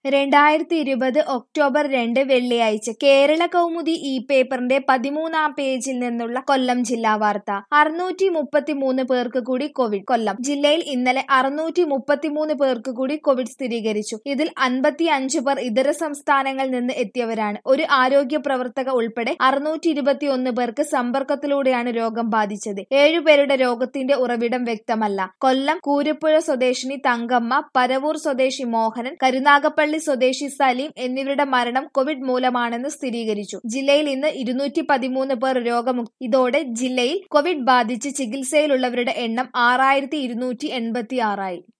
രണ്ടായിരത്തി ഇരുപത് ഒക്ടോബർ രണ്ട് വെള്ളിയാഴ്ച കേരള കൗമുദി ഈ പേപ്പറിന്റെ പതിമൂന്നാം പേജിൽ നിന്നുള്ള കൊല്ലം ജില്ലാ വാർത്ത അറുന്നൂറ്റി മുപ്പത്തിമൂന്ന് പേർക്ക് കൂടി കോവിഡ് കൊല്ലം ജില്ലയിൽ ഇന്നലെ അറുന്നൂറ്റി മുപ്പത്തിമൂന്ന് പേർക്ക് കൂടി കോവിഡ് സ്ഥിരീകരിച്ചു ഇതിൽ അൻപത്തി അഞ്ച് പേർ ഇതര സംസ്ഥാനങ്ങളിൽ നിന്ന് എത്തിയവരാണ് ഒരു ആരോഗ്യ പ്രവർത്തക ഉൾപ്പെടെ അറുന്നൂറ്റി ഇരുപത്തിയൊന്ന് പേർക്ക് സമ്പർക്കത്തിലൂടെയാണ് രോഗം ബാധിച്ചത് ഏഴുപേരുടെ രോഗത്തിന്റെ ഉറവിടം വ്യക്തമല്ല കൊല്ലം കൂരപ്പുഴ സ്വദേശിനി തങ്കമ്മ പരവൂർ സ്വദേശി മോഹനൻ കരുനാഗപ്പള്ളി സ്വദേശി സലീം എന്നിവരുടെ മരണം കോവിഡ് മൂലമാണെന്ന് സ്ഥിരീകരിച്ചു ജില്ലയിൽ ഇന്ന് ഇരുന്നൂറ്റി പതിമൂന്ന് പേർ രോഗമുക്തി ഇതോടെ ജില്ലയിൽ കോവിഡ് ബാധിച്ച് ചികിത്സയിലുള്ളവരുടെ എണ്ണം ആറായിരത്തി ഇരുന്നൂറ്റി എൺപത്തി ആറായി